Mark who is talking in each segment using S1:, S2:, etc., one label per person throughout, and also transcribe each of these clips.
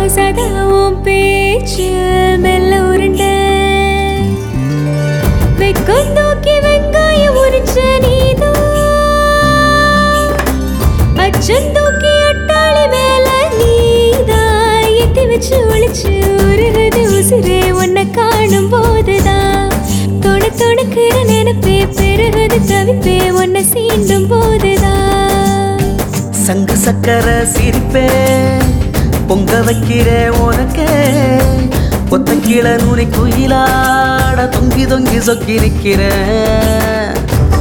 S1: சதாவும் பேச்சு மெல்ல உருண்ட வெக்கம் தூக்கி வெங்காயம் உரிச்ச நீதான் அச்சம் தூக்கி அட்டாளி மேல நீதான் எத்தி வச்சு ஒளிச்சு உருகுது உசிரே உன்னை காணும் போதுதான் தொண தொணக்குற நினைப்பே பெருகுது தவிப்பே உன்னை சீண்டும் போதுதான்
S2: சங்கு சக்கர சிரிப்பே பொங்க வைக்கிற உனக்கே ஒத்த கீழ நுனி குயிலாட தொங்கி தொங்கி சொக்கி நிற்கிறேன்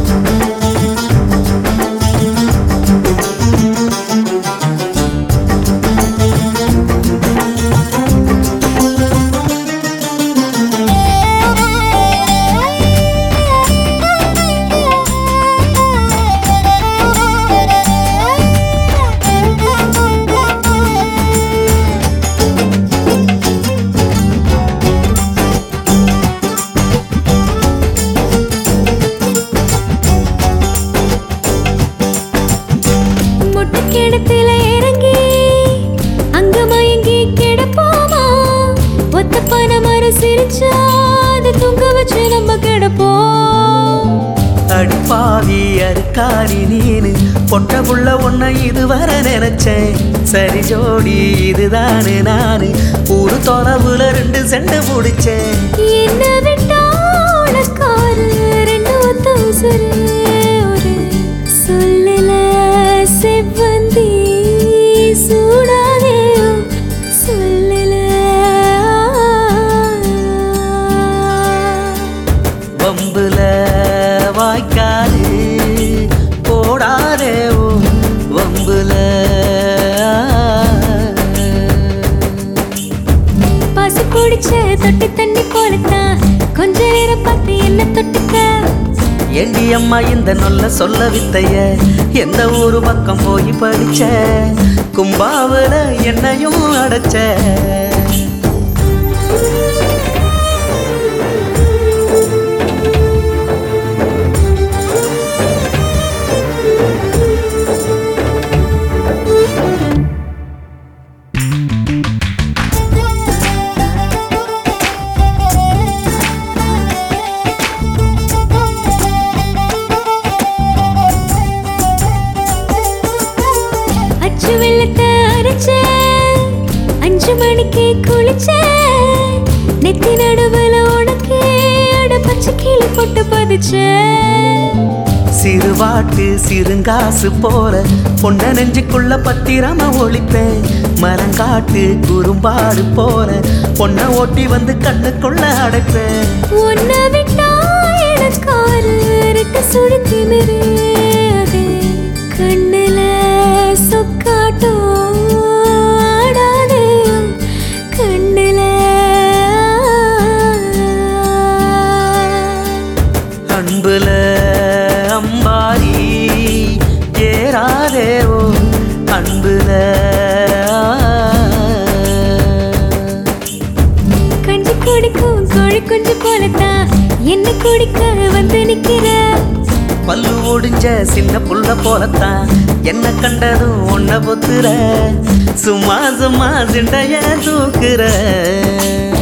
S1: முட்டை கிணத்துல இறங்கி அங்க மயங்கி கிடப்போமா ஒத்த பனை மரம் சிரிச்சா அதை தூங்க வச்சு நம்ம கிடப்போம்
S2: அடிப்பாவி அருக்காரி நீனு பொட்ட புள்ள உன்னை இதுவரை நினைச்சேன் சரி ஜோடி இதுதானு நானு ஊரு தொலைவுல ரெண்டு செண்டு முடிச்சேன்
S1: என்ன விட்டா உனக்காரு ரெண்டு ஒத்த உசுரு ஒரு சொல்லல செவ்வந்தி சூடாதே சொல்லல
S2: வம்புல வாய்க்காது போடாதே ஓ வம்புல
S1: பசு குடிச்ச தொட்டி தண்ணி போலத்தான் கொஞ்ச நேரம் பார்த்து என்ன தொட்டுக்க
S2: ஏண்டி அம்மா இந்த நொல்ல சொல்ல வித்தைய எந்த ஊரு பக்கம் போய் படிச்ச கும்பாவுல என்னையும் அடைச்ச
S1: அச்சு வெள்ளத்தை அரைச்ச அஞ்சு மணிக்கு குளிச்ச நெத்தி நடுவுல உனக்கு அட பச்சை கீழே போட்டு பதிச்ச
S2: சிறுவாட்டு சிறுங்காசு போல பொண்ண நெஞ்சுக்குள்ள பத்திரமா ஒழிப்பேன் மரங்காட்டு குறும்பாடு போல பொண்ண ஓட்டி வந்து கண்ணுக்குள்ள அடைப்பேன்
S1: உன்னை விட்டா எனக்காரு ரெட்ட சுழி திமிரு அது கண்ணுல சொக்காட்டம் ஆடாது கண்ணுல
S2: அன்புல அம்பாரி ஏறாதேவோ அன்புல
S1: கஞ்சி குடிக்கும் கோழி குஞ்சு போலத்தான் என்ன குடிக்க வந்து நிக்கிற
S2: பல்லு ஒடிஞ்ச சின்ன புள்ள போலத்தான் என்ன கண்டதும் உன்ன பொத்துற சும்மா சும்மா சிண்டைய தூக்குற